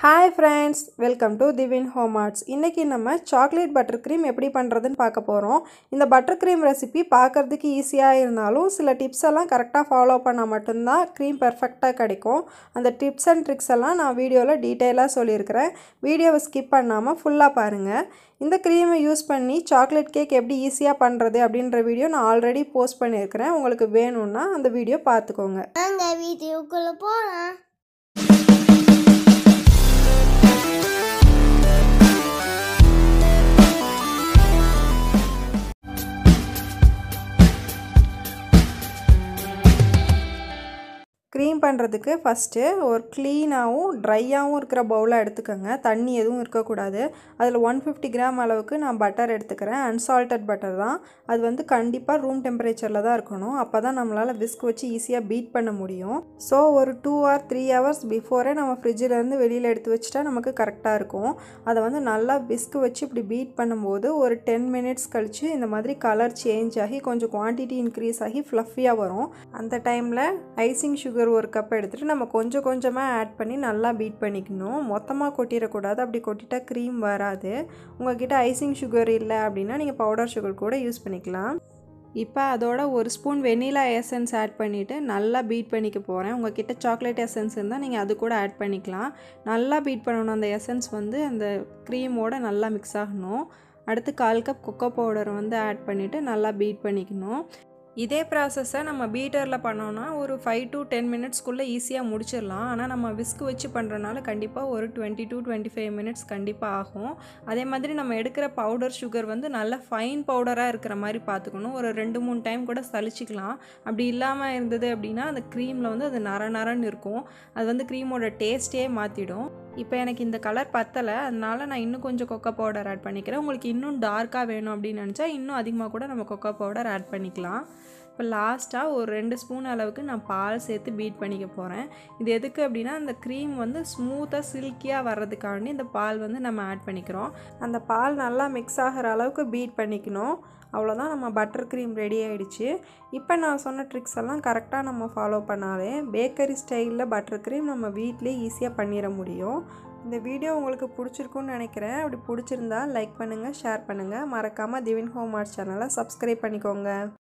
hi friends welcome to Divine Home Arts இன்றைக்கி நம்ம chocolate butter cream எப்படி பண்ணுறதுன்னு பார்க்க போகிறோம் இந்த பட்டர் க்ரீம் ரெசிபி பார்க்குறதுக்கு ஈஸியாக இருந்தாலும் சில டிப்ஸ் எல்லாம் கரெக்டாக ஃபாலோ பண்ணால் மட்டும்தான் க்ரீம் பெர்ஃபெக்டாக கிடைக்கும் அந்த டிப்ஸ் அண்ட் ட்ரிக்ஸ் எல்லாம் நான் வீடியோவில் டீட்டெயிலாக சொல்லியிருக்கிறேன் வீடியோவை ஸ்கிப் பண்ணாமல் ஃபுல்லாக பாருங்கள் இந்த க்ரீமை யூஸ் பண்ணி சாக்லேட் கேக் எப்படி ஈஸியாக பண்ணுறது அப்படின்ற வீடியோ நான் ஆல்ரெடி போஸ்ட் பண்ணியிருக்கிறேன் உங்களுக்கு வேணும்னா அந்த வீடியோ பார்த்துக்கோங்க நாங்க வீடியோக்குள்ள போலாம் க்ரீம் பண்ணுறதுக்கு ஃபஸ்ட்டு ஒரு க்ளீனாகவும் ட்ரையாகவும் இருக்கிற பவுலை எடுத்துக்கோங்க தண்ணி எதுவும் இருக்கக்கூடாது அதில் ஒன் ஃபிஃப்டி கிராம் அளவுக்கு நான் பட்டர் எடுத்துக்கிறேன் அன்சால்டட் பட்டர் தான் அது வந்து கண்டிப்பாக ரூம் டெம்பரேச்சரில் தான் இருக்கணும் அப்போ தான் நம்மளால் விஸ்க் வச்சு ஈஸியாக பீட் பண்ண முடியும் ஸோ ஒரு two or three hours before நம்ம ஃப்ரிட்ஜிலேருந்து வெளியில் எடுத்து வச்சுட்டா நமக்கு கரெக்டாக இருக்கும் அதை வந்து நல்லா விஸ்க் வச்சு இப்படி பீட் பண்ணும்போது ஒரு டென் மினிட்ஸ் கழித்து இந்த மாதிரி கலர் சேஞ்ச் ஆகி கொஞ்சம் குவான்டிட்டி இன்க்ரீஸ் ஆகி ஃப்ளஃபியாக வரும் அந்த டைமில் ஐசிங் சுகர் ஒரு கப் எடுத்துகிட்டு நம்ம கொஞ்சம் கொஞ்சமாக ஆட் பண்ணி நல்லா பீட் பண்ணிக்கணும் மொத்தமாக கொட்டிடக்கூடாது அப்படி கொட்டிட்டா க்ரீம் வராது உங்ககிட்ட ஐசிங் சுகர் இல்லை அப்படின்னா நீங்கள் பவுடர் சுகர் கூட யூஸ் பண்ணிக்கலாம் இப்போ அதோட ஒரு ஸ்பூன் வெனிலா எசன்ஸ் ஆட் பண்ணிவிட்டு நல்லா பீட் பண்ணிக்க போகிறேன் உங்கள் கிட்ட சாக்லேட் எசன்ஸ் இருந்தால் நீங்கள் அது கூட ஆட் பண்ணிக்கலாம் நல்லா பீட் பண்ணணும் அந்த எசன்ஸ் வந்து அந்த க்ரீமோட நல்லா மிக்ஸ் ஆகணும் அடுத்து கால் கப் கொக்கோ பவுடரை வந்து ஆட் பண்ணிவிட்டு நல்லா பீட் பண்ணிக்கணும் இதே ப்ராசஸை நம்ம பீட்டரில் பண்ணோன்னா ஒரு ஃபைவ் டு டென் மினிட்ஸ்க்குள்ளே ஈஸியாக முடிச்சிடலாம் ஆனால் நம்ம விஸ்க் வச்சு பண்ணுறனால கண்டிப்பாக ஒரு twenty to twenty five minutes கண்டிப்பாக ஆகும் அதே மாதிரி நம்ம எடுக்கிற பவுடர் சுகர் வந்து நல்ல ஃபைன் பவுடராக இருக்கிற மாதிரி பார்த்துக்கணும் ஒரு ரெண்டு மூணு டைம் கூட சலிச்சிக்கலாம் அப்படி இல்லாமல் இருந்தது அப்படின்னா அந்த க்ரீமில் வந்து அது நர நரன்னு இருக்கும் அது வந்து க்ரீமோட டேஸ்ட்டே மாற்றிடும் இப்போ எனக்கு இந்த கலர் பத்தலை அதனால நான் இன்னும் கொஞ்சம் கொக்கோ பவுடர் ஆட் பண்ணிக்கிறேன் உங்களுக்கு இன்னும் டார்க்காக வேணும் அப்படின்னு நினச்சா இன்னும் அதிகமாக கூட நம்ம கொக்கோ பவுடர் ஆட் பண்ணிக்கலாம் இப்போ லாஸ்ட்டாக ஒரு ரெண்டு ஸ்பூன் அளவுக்கு நான் பால் சேர்த்து பீட் பண்ணிக்க போகிறேன் இது எதுக்கு அப்படின்னா அந்த க்ரீம் வந்து ஸ்மூத்தாக சில்கியாக வர்றதுக்காண்டி இந்த பால் வந்து நம்ம ஆட் பண்ணிக்கிறோம் அந்த பால் நல்லா மிக்ஸ் ஆகிற அளவுக்கு பீட் பண்ணிக்கணும் அவ்வளோதான் நம்ம பட்டர் க்ரீம் ரெடி ஆகிடுச்சு இப்போ நான் சொன்ன ட்ரிக்ஸ் எல்லாம் கரெக்டாக நம்ம ஃபாலோ பண்ணாலே பேக்கரி ஸ்டைலில் பட்டர் க்ரீம் நம்ம வீட்டிலே ஈஸியாக பண்ணிட முடியும் இந்த வீடியோ உங்களுக்கு பிடிச்சிருக்குன்னு நினைக்கிறேன் அப்படி பிடிச்சிருந்தா லைக் பண்ணுங்கள் ஷேர் பண்ணுங்கள் மறக்காமல் திவின் ஹோம் ஆர்ட்ஸ் சேனலை சப்ஸ்கிரைப் பண்ணிக்கோங்க